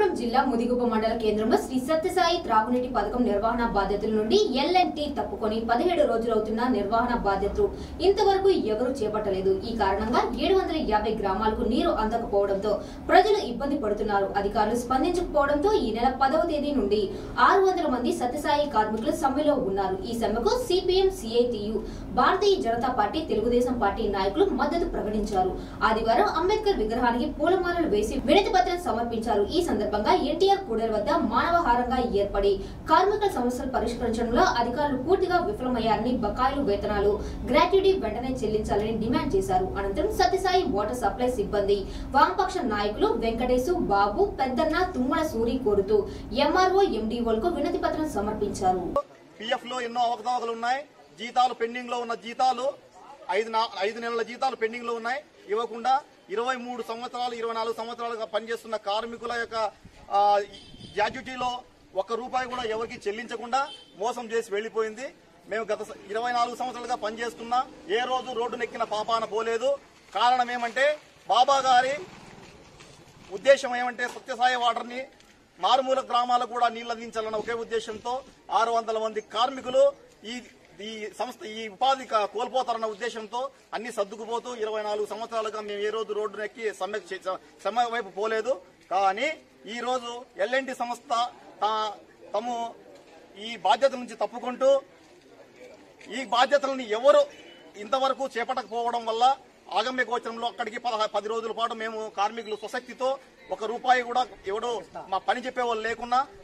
అనంతపురం జిల్లా ముదిగుప్ప మండల కేంద్రంలో శ్రీ సత్యసాయి త్రాగునీటి పథకం నిర్వహణ బాధ్యతల నుండి ఎల్ఎన్టీ తప్పుకొని పదిహేడు రోజులవుతున్న నిర్వహణ బాధ్యతలు ఇంతవరకు ఎవరూ చేపట్టలేదు ఈ కారణంగా ఏడు వందల యాభై గ్రామాలకు నీరు అందకపోవడంతో ప్రజలు ఇబ్బంది పడుతున్నారు అధికారులు స్పందించకపోవడంతో ఈ నెల పదవ తేదీ నుండి ఆరు వందల మంది సత్యసాయి కార్మికులు సమ్మెలో ఉన్నారు ఈ సమ్మెకు CPM CITU Bharatiya Janata party Telugu Desam party నాయకులు మద్దతు ప్రకటించారు ఆదివారం అంబేద్కర్ విగ్రహానికి పూలమాలలు వేసి వినతి పత్రం సమర్పించారు ఈ సందర్భంగా ఎన్టీఆర్ కూడలి వద్ద మానవహారంగా ఏర్పడి కార్మికుల సమస్యలు పరిష్కరించడంలో అధికారులు పూర్తిగా విఫలమయ్యారని బకాయిలు వేతనాలు గ్రాట్యుటీ వెంటనే చెల్లించాలని డిమాండ్ చేశారు అనంతరం సత్యసాయి వాటర్ సప్లై సిబ్బంది వామపక్ష నాయకులు వెంకటేశు బాబు పెద్దన్న తుమ్మల సూరి కోరుతూ ఎంఆర్ఓ ఎండీఓలకు వినతి పత్రం సమర్పించారు పిఎఫ్ లో ఎన్నో అవకతవకలు ఉన్నాయి జీతాలు పెండింగ్ లో ఉన్న జీతాలు ఐదు నా- ఐదు నెలల జీతాలు పెండింగ్ లో ఉన్నాయి ఇవ్వకుండా ఇరవై మూడు సంవత్సరాలు ఇరవై నాలుగు సంవత్సరాలుగా పనిచేస్తున్న కార్మికుల యొక్క ఆ, గ్రాట్యుటీలో ఒక్క రూపాయి కూడా ఎవరికి చెల్లించకుండా మోసం చేసి వెళ్లిపోయింది మేము గత స- ఇరవై నాలుగు సంవత్సరాలుగా పనిచేస్తున్నా ఏ రోజు రోడ్డు నెక్కిన పాపాన పోలేదు కారణం ఏమంటే బాబా గారి ఉద్దేశం ఏమంటే సత్యసాయి వాటర్ని మారుమూల గ్రామాలకు కూడా నీళ్లు అందించాలన్న ఒకే ఉద్దేశంతో ఆరు వందల మంది కార్మికులు ఈ ఈ సంస్థ ఈ ఉపాధి క- కోల్పోతారన్న ఉద్దేశంతో అన్ని సర్దుకుపోతూ ఇరవై నాలుగు సంవత్సరాలుగా మేము ఏ రోజు రోడ్డు నెక్కి సమ్మె చే- సమ్మె వైపు పోలేదు కానీ ఈ రోజు ఎల్ఎన్టీ సంస్థ తా- తాము ఈ బాధ్యత నుంచి తప్పుకుంటూ ఈ బాధ్యతలను ఎవరు ఇంతవరకు చేపట్టకపోవడం వల్ల ఆగమ్య గోచరంలో అక్కడికి పదహ పది రోజుల పాటు మేము కార్మికులు స్వశక్తితో ఒక రూపాయి కూడా ఎవడో మా పని చెప్పే వాళ్ళు లేకున్నా